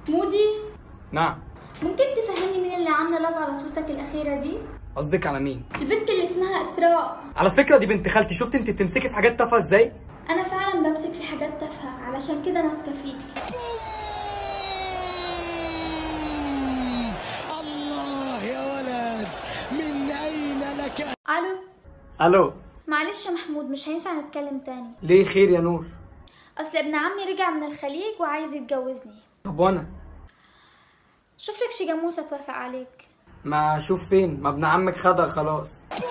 مودي نعم ممكن تفهمني مين اللي عامله لاف على صورتك الاخيره دي قصدك على مين البنت اللي اسمها اسراء على فكره دي بنت خالتي شفت انت بتمسكي في حاجات تافهه ازاي انا فعلا بمسك في حاجات تافهه علشان كده ماسكه فيك الله يا ولد من أين لك الو الو معلش يا محمود مش هينفع نتكلم تاني ليه خير يا نور اصل ابن عمي رجع من الخليج وعايز يتجوزني طب وانا شوف لك شي جاموسه توافق عليك ما اشوف فين ما ابن عمك خدها خلاص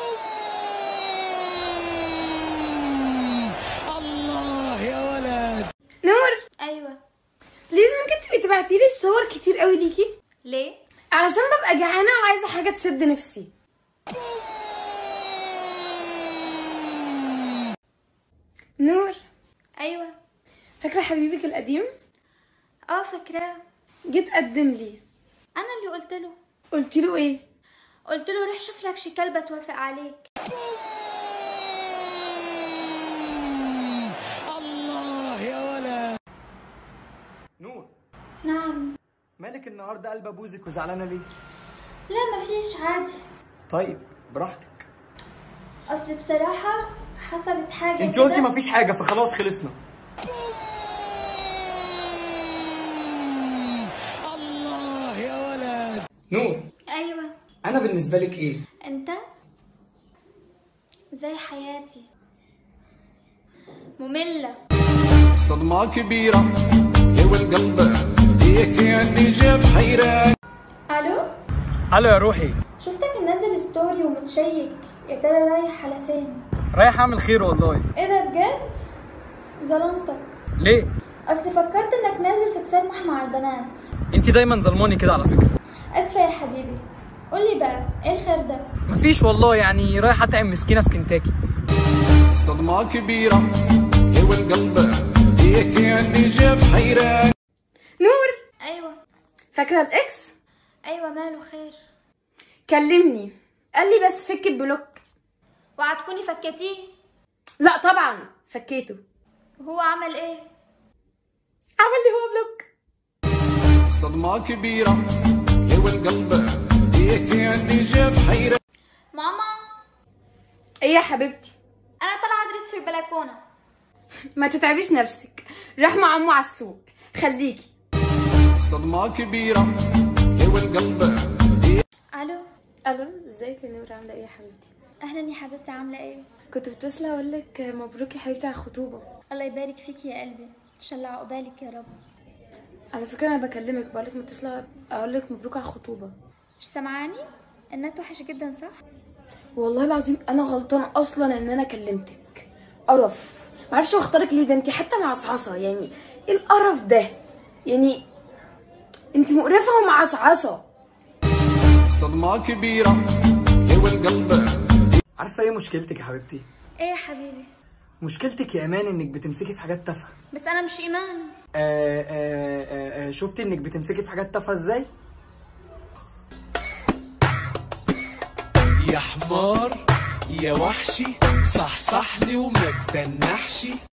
الله يا ولد نور ايوه بليز ممكن تبقي تبعتي لي صور كتير قوي ليكي ليه علشان ببقى جعانه وعايزه حاجه تسد نفسي نور ايوه فاكره حبيبك القديم اه فاكراه جيت قدم لي انا اللي قلت له قلت له ايه قلت له روح شوف لك شي كلبه توافق عليك الله يا ولد نور نعم مالك النهارده قلب ابوزك وزعلانه ليه لا مفيش عادي طيب براحتك اصل بصراحه حصلت حاجه انت كده. قلتي مفيش حاجه فخلاص خلصنا الله يا ولد نور ايوه انا بالنسبه لك ايه انت زي حياتي ممله صدمة كبيرة يا والقلب هيك اللي جاب حيران الو الو يا روحي شفتك منزل ستوري ومتشيك يا ترى رايح على فين رايح اعمل خير والله ايه ده بجد ظلمتك ليه اصل فكرت انك نازل تتسامح مع البنات انت دايما ظلماني كده على فكره اسفه يا حبيبي قولي بقى ايه الخير ده مفيش والله يعني رايح اطعم مسكينه في كنتاكي صدمة كبيرة يا والقلب هيك اللي جاب حيران نور ايوه فاكره الاكس ايوه ماله خير كلمني قال لي بس فك البلوك وهتكوني فكتيه لا طبعا فكيته وهو عمل ايه عمل لي هو بلوك صدمة كبيرة يا والقلب هيك اللي جاب حيران ماما ايه يا حبيبتي انا طالعه ادرس في البلكونه ما تتعبيش نفسك راح مع عمو على السوق خليكي صدمة كبيرة يا والقلب الو الو ازيك يا نور عامله ايه يا حبيبتي اهلا يا حبيبتي عامله ايه كنت بتصل اقول لك مبروك يا حبيبتي على الخطوبه الله يبارك فيك يا قلبي ان شاء الله عقبالك يا رب على فكره انا بكلمك بقولك متصله اقول لك مبروك على الخطوبه مش سامعاني النت وحش جدا صح والله العظيم انا غلطانه اصلا ان انا كلمتك قرف معرفش اختارك ليه ده انت حتى معصعصه يعني ايه القرف ده يعني انت مقرفه ومعصعصه صدمة كبيرة يا والقلب عارفه ايه مشكلتك يا حبيبتي ايه يا حبيبي مشكلتك يا ايمان انك بتمسكي في حاجات تافهه بس انا مش ايمان آه آه آه آه شفتي انك بتمسكي في حاجات تافهه ازاي يا حمار يا وحشي صحصح لي وما تتنحشي